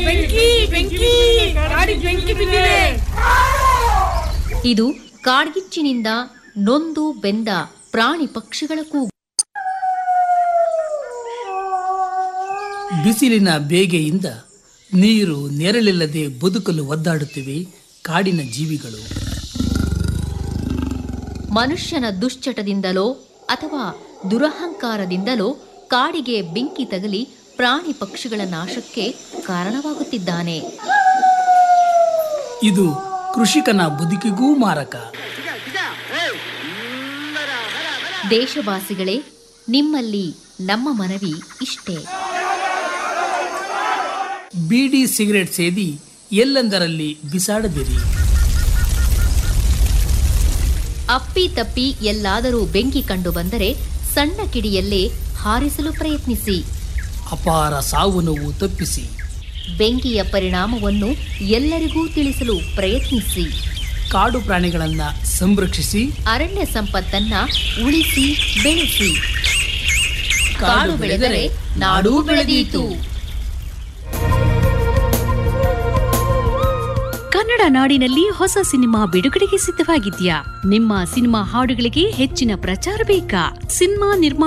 ಬೆಂಕಿ ಬೆಂಕಿ ಕಾಡಿಗೆ ಬೆಂಕಿ ಬಿದ್ದಿದೆ ಇದು ಕಾಡ್ಗಿಚ್ಚಿನಿಂದ ನೊಂದು ಬೆಂದ ಪ್ರಾಣಿ ಪಕ್ಷಿಗಳ ಕೂಗು ಬಿಸಿಲಿನ ಬೇಗೆಯಿಂದ ನೀರು ನೆರಳಿಲ್ಲದೆ ಬದುಕಲು ಒದ್ದಾಡುತ್ತಿವೆ ಕಾಡಿನ ಜೀವಿಗಳು ಮನುಷ್ಯನ ದುಶ್ಚಟದಿಂದಲೋ ಅಥವಾ ದುರಹಂಕಾರದಿಂದಲೋ ಕಾಡಿಗೆ ಬೆಂಕಿ ತಗಲಿ ಪ್ರಾಣಿ ಪಕ್ಷಿಗಳ ನಾಶಕ್ಕೆ ಕಾರಣವಾಗುತ್ತಿದ್ದಾನೆ ಇದು ಕೃಷಿಕನ ಬದುಕಿಗೂ ಮಾರಕ ದೇಶವಾಸಿಗಳೇ ನಿಮ್ಮಲ್ಲಿ ನಮ್ಮ ಮನವಿ ಇಷ್ಟೇ ಬೀಡಿ ಸಿಗರೆಟ್ ಸೇದಿ ಎಲ್ಲೆಂದರಲ್ಲಿ ಬಿಸಾಡದಿರಿ ಅಪ್ಪಿ ತಪ್ಪಿ ಎಲ್ಲಾದರೂ ಬೆಂಕಿ ಕಂಡು ಬಂದರೆ ಸಣ್ಣ ಕಿಡಿಯಲ್ಲೇ ಹಾರಿಸಲು ಪ್ರಯತ್ನಿಸಿ ಅಪಾರ ಸಾವು ನೋವು ತಪ್ಪಿಸಿ ಬೆಂಕಿಯ ಪರಿಣಾಮವನ್ನು ಎಲ್ಲರಿಗೂ ತಿಳಿಸಲು ಪ್ರಯತ್ನಿಸಿ ಕಾಡು ಪ್ರಾಣಿಗಳನ್ನ ಸಂರಕ್ಷಿಸಿ ಅರಣ್ಯ ಸಂಪತ್ತನ್ನ ಉಳಿಸಿ ಬೆಳೆಸಿ ಕಾಡು ಬೆಳೆದರೆ ನಾಡೂ ಬೆಳೆದೀತು ಕನ್ನಡ ನಾಡಿನಲ್ಲಿ ಹೊಸ ಸಿನಿಮಾ ಬಿಡುಗಡೆಗೆ ಸಿದ್ಧವಾಗಿದ್ಯಾ ನಿಮ್ಮ ಸಿನಿಮಾ ಹಾಡುಗಳಿಗೆ ಹೆಚ್ಚಿನ ಪ್ರಚಾರ ಬೇಕಾ ಸಿನಿಮಾ ನಿರ್ಮಾಣ